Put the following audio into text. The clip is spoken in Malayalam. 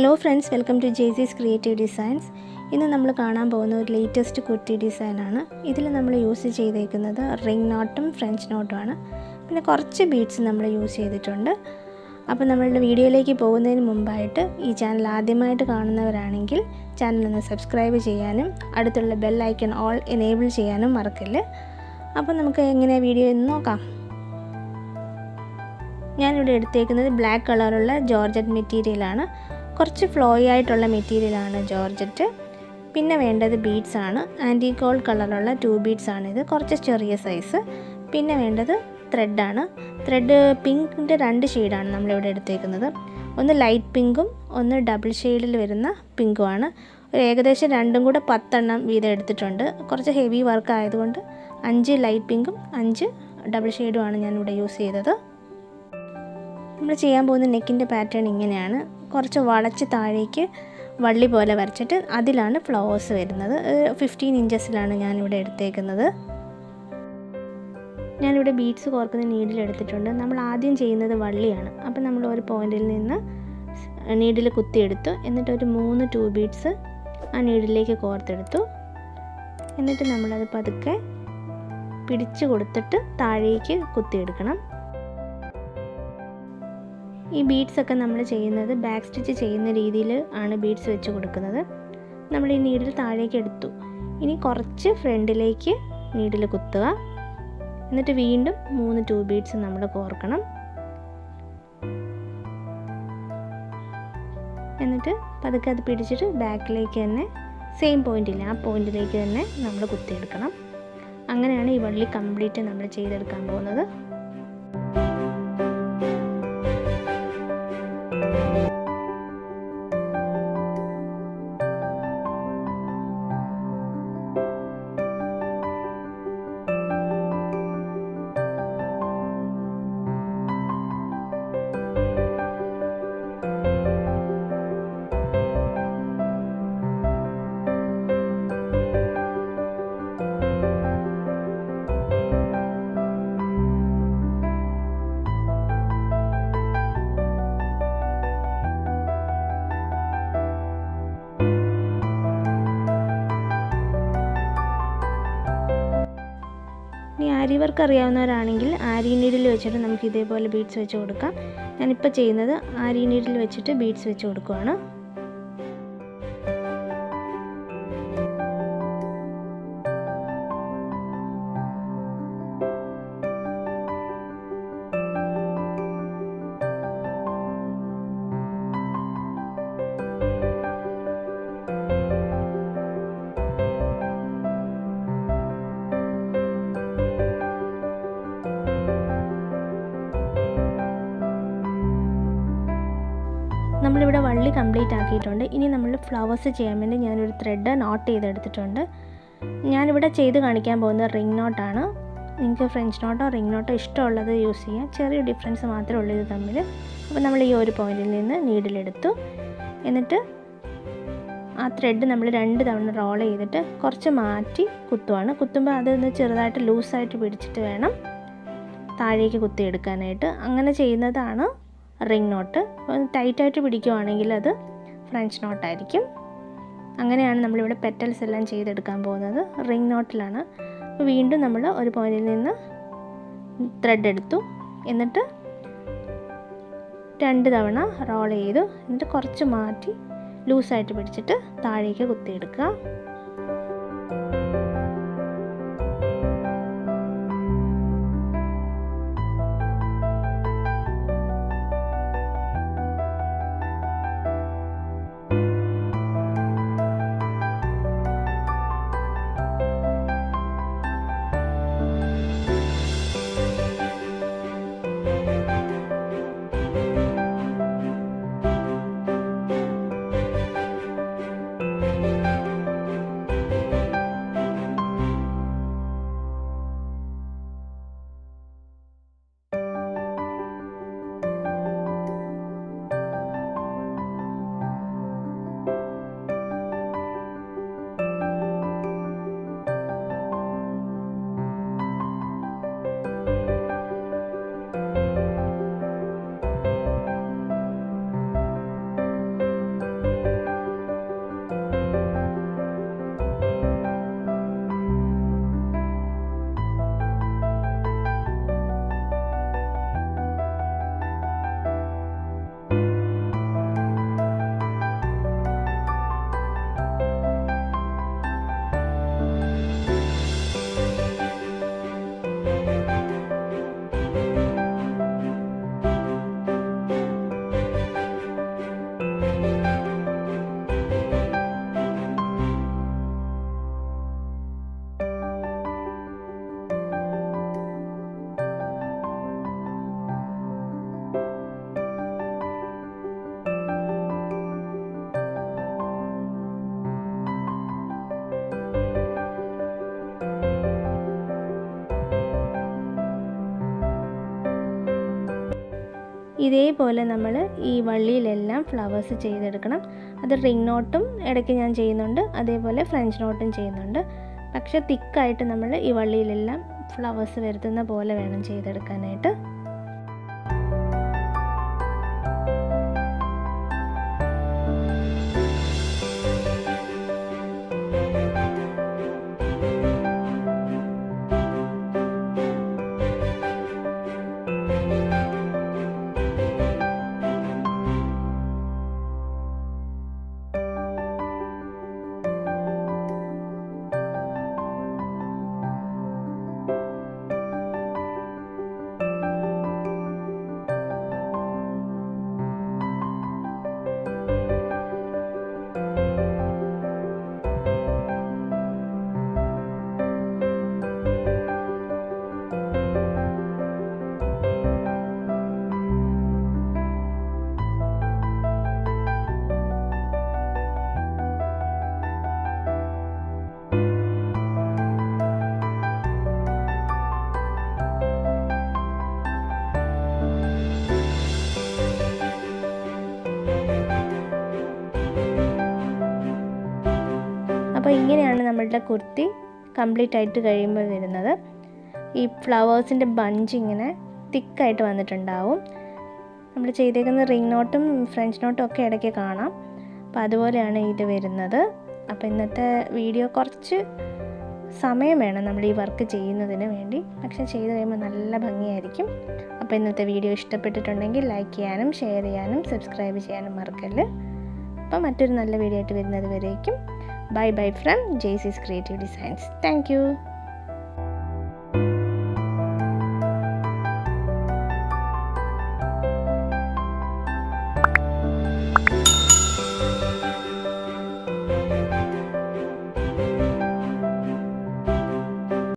hello friends welcome to Jaycees creative designs ഇന്ന് നമ്മൾ കാണാൻ പോകുന്ന ഒരു ലേറ്റസ്റ്റ് കുർത്തി ഡിസൈനാണ് ഇതിൽ നമ്മൾ യൂസ് ചെയ്തേക്കുന്നത് റിംഗ് നോട്ടും ഫ്രഞ്ച് നോട്ടുമാണ് പിന്നെ കുറച്ച് ബീഡ്സ് നമ്മൾ യൂസ് ചെയ്തിട്ടുണ്ട് അപ്പോൾ നമ്മളുടെ വീഡിയോയിലേക്ക് പോകുന്നതിന് മുമ്പായിട്ട് ഈ ചാനൽ ആദ്യമായിട്ട് കാണുന്നവരാണെങ്കിൽ ചാനൽ ഒന്ന് സബ്സ്ക്രൈബ് ചെയ്യാനും അടുത്തുള്ള ബെൽ ഐക്കൺ ഓൾ എനേബിൾ ചെയ്യാനും മറക്കല്ല് അപ്പോൾ നമുക്ക് എങ്ങനെ വീഡിയോ എന്ന് നോക്കാം ഞാനിവിടെ എടുത്തേക്കുന്നത് ബ്ലാക്ക് കളറുള്ള ജോർജറ്റ് മെറ്റീരിയലാണ് കുറച്ച് ഫ്ലോയി ആയിട്ടുള്ള മെറ്റീരിയലാണ് ജോർജറ്റ് പിന്നെ വേണ്ടത് ബീഡ്സ് ആണ് ആൻറ്റി ഗോൾഡ് കളറുള്ള ടു ബീഡ്സ് ആണിത് കുറച്ച് ചെറിയ സൈസ് പിന്നെ വേണ്ടത് ത്രെഡാണ് ത്രെഡ് പിങ്കിൻ്റെ രണ്ട് ഷെയ്ഡാണ് നമ്മളിവിടെ എടുത്തേക്കുന്നത് ഒന്ന് ലൈറ്റ് പിങ്കും ഒന്ന് ഡബിൾ ഷെയ്ഡിൽ വരുന്ന പിങ്കുമാണ് ഒരു ഏകദേശം രണ്ടും കൂടെ പത്തെണ്ണം വീതം എടുത്തിട്ടുണ്ട് കുറച്ച് ഹെവി വർക്ക് ആയതുകൊണ്ട് അഞ്ച് ലൈറ്റ് പിങ്കും അഞ്ച് ഡബിൾ ഷെയ്ഡുമാണ് ഞാനിവിടെ യൂസ് ചെയ്തത് നമ്മൾ ചെയ്യാൻ പോകുന്ന നെക്കിൻ്റെ പാറ്റേൺ ഇങ്ങനെയാണ് കുറച്ച് വളച്ച് താഴേക്ക് വള്ളി പോലെ വരച്ചിട്ട് അതിലാണ് ഫ്ലവേഴ്സ് വരുന്നത് ഫിഫ്റ്റീൻ ഇഞ്ചസിലാണ് ഞാനിവിടെ എടുത്തേക്കുന്നത് ഞാനിവിടെ ബീഡ്സ് കോർക്കുന്ന നീഡിൽ എടുത്തിട്ടുണ്ട് നമ്മൾ ആദ്യം ചെയ്യുന്നത് വള്ളിയാണ് അപ്പം നമ്മൾ ഒരു പോയിന്റിൽ നിന്ന് നീഡിൽ കുത്തിയെടുത്തു എന്നിട്ട് ഒരു മൂന്ന് ടൂ ബീഡ്സ് ആ നീഡിലേക്ക് കോർത്തെടുത്തു എന്നിട്ട് നമ്മളത് പതുക്കെ പിടിച്ചു കൊടുത്തിട്ട് താഴേക്ക് കുത്തിയെടുക്കണം ഈ ബീഡ്സ് ഒക്കെ നമ്മൾ ചെയ്യുന്നത് ബാക്ക് സ്റ്റിച്ച് ചെയ്യുന്ന രീതിയിൽ ആണ് ബീഡ്സ് വെച്ച് കൊടുക്കുന്നത് നമ്മൾ ഈ നീഡിൽ താഴേക്ക് എടുത്തു ഇനി കുറച്ച് ഫ്രണ്ടിലേക്ക് നീഡിൽ കുത്തുക എന്നിട്ട് വീണ്ടും മൂന്ന് ടൂ ബീഡ്സ് നമ്മൾ കോർക്കണം എന്നിട്ട് പതുക്കെ അത് പിടിച്ചിട്ട് ബാക്കിലേക്ക് തന്നെ സെയിം പോയിന്റില്ല ആ പോയിന്റിലേക്ക് തന്നെ നമ്മൾ കുത്തിയെടുക്കണം അങ്ങനെയാണ് ഈ വള്ളി കംപ്ലീറ്റ് നമ്മൾ ചെയ്തെടുക്കാൻ പോകുന്നത് ഇനി ആരി വർക്ക് അറിയാവുന്നവരാണെങ്കിൽ ആരി നീഡിൽ വെച്ചിട്ട് നമുക്ക് ഇതേപോലെ ബീഡ്സ് വെച്ച് കൊടുക്കാം ഞാനിപ്പോൾ ചെയ്യുന്നത് ആരി നീഡിൽ വെച്ചിട്ട് ബീഡ്സ് വെച്ച് കൊടുക്കുവാണ് നമ്മളിവിടെ വള്ളി കംപ്ലീറ്റ് ആക്കിയിട്ടുണ്ട് ഇനി നമ്മൾ ഫ്ലവേഴ്സ് ചെയ്യാൻ വേണ്ടി ഞാനൊരു ത്രെഡ് നോട്ട് ചെയ്തെടുത്തിട്ടുണ്ട് ഞാനിവിടെ ചെയ്ത് കാണിക്കാൻ പോകുന്നത് റിംഗ് നോട്ടാണ് നിങ്ങൾക്ക് ഫ്രഞ്ച് നോട്ടോ റിംഗ് നോട്ടോ ഇഷ്ടമുള്ളത് യൂസ് ചെയ്യാം ചെറിയ ഡിഫറൻസ് മാത്രമേ ഉള്ളൂ ഇത് തമ്മിൽ അപ്പോൾ നമ്മൾ ഈ ഒരു പോയിന്റിൽ നിന്ന് നീഡിലെടുത്തു എന്നിട്ട് ആ ത്രെഡ് നമ്മൾ രണ്ട് തവണ റോൾ ചെയ്തിട്ട് കുറച്ച് മാറ്റി കുത്തുവാണ് കുത്തുമ്പോൾ അതൊന്ന് ചെറുതായിട്ട് ലൂസായിട്ട് പിടിച്ചിട്ട് വേണം താഴേക്ക് കുത്തിയെടുക്കാനായിട്ട് അങ്ങനെ ചെയ്യുന്നതാണ് റിംഗ് നോട്ട് ടൈറ്റായിട്ട് പിടിക്കുവാണെങ്കിൽ അത് ഫ്രഞ്ച് നോട്ടായിരിക്കും അങ്ങനെയാണ് നമ്മളിവിടെ പെറ്റൽസ് എല്ലാം ചെയ്തെടുക്കാൻ പോകുന്നത് റിംഗ് നോട്ടിലാണ് അപ്പോൾ വീണ്ടും നമ്മൾ ഒരു പോയിന്റിൽ നിന്ന് ത്രെഡ് എടുത്തു എന്നിട്ട് രണ്ട് തവണ റോൾ ചെയ്തു എന്നിട്ട് കുറച്ച് മാറ്റി ലൂസായിട്ട് പിടിച്ചിട്ട് താഴേക്ക് കുത്തിയെടുക്കുക ഇതേപോലെ നമ്മൾ ഈ വള്ളിയിലെല്ലാം ഫ്ലവേഴ്സ് ചെയ്തെടുക്കണം അത് റിംഗ് നോട്ടും ഇടയ്ക്ക് ഞാൻ ചെയ്യുന്നുണ്ട് അതേപോലെ ഫ്രഞ്ച് നോട്ടും ചെയ്യുന്നുണ്ട് പക്ഷെ തിക്കായിട്ട് നമ്മൾ ഈ വള്ളിയിലെല്ലാം ഫ്ലവേഴ്സ് വരുത്തുന്ന പോലെ വേണം ചെയ്തെടുക്കാനായിട്ട് അപ്പോൾ ഇങ്ങനെയാണ് നമ്മളുടെ കുർത്തി കംപ്ലീറ്റ് ആയിട്ട് കഴിയുമ്പോൾ വരുന്നത് ഈ ഫ്ലവേഴ്സിൻ്റെ ബഞ്ച് ഇങ്ങനെ തിക്കായിട്ട് വന്നിട്ടുണ്ടാവും നമ്മൾ ചെയ്തേക്കുന്ന റിംഗ് നോട്ടും ഫ്രഞ്ച് നോട്ടും ഒക്കെ ഇടയ്ക്ക് കാണാം അപ്പോൾ അതുപോലെയാണ് ഇത് വരുന്നത് അപ്പോൾ ഇന്നത്തെ വീഡിയോ കുറച്ച് സമയം വേണം നമ്മൾ ഈ വർക്ക് ചെയ്യുന്നതിന് വേണ്ടി പക്ഷെ ചെയ്ത് കഴിയുമ്പോൾ നല്ല ഭംഗിയായിരിക്കും അപ്പോൾ ഇന്നത്തെ വീഡിയോ ഇഷ്ടപ്പെട്ടിട്ടുണ്ടെങ്കിൽ ലൈക്ക് ചെയ്യാനും ഷെയർ ചെയ്യാനും സബ്സ്ക്രൈബ് ചെയ്യാനും മറക്കല്ല് അപ്പോൾ മറ്റൊരു നല്ല വീഡിയോ ആയിട്ട് വരുന്നത് വരേക്കും bye bye from Jaycees creative designs thank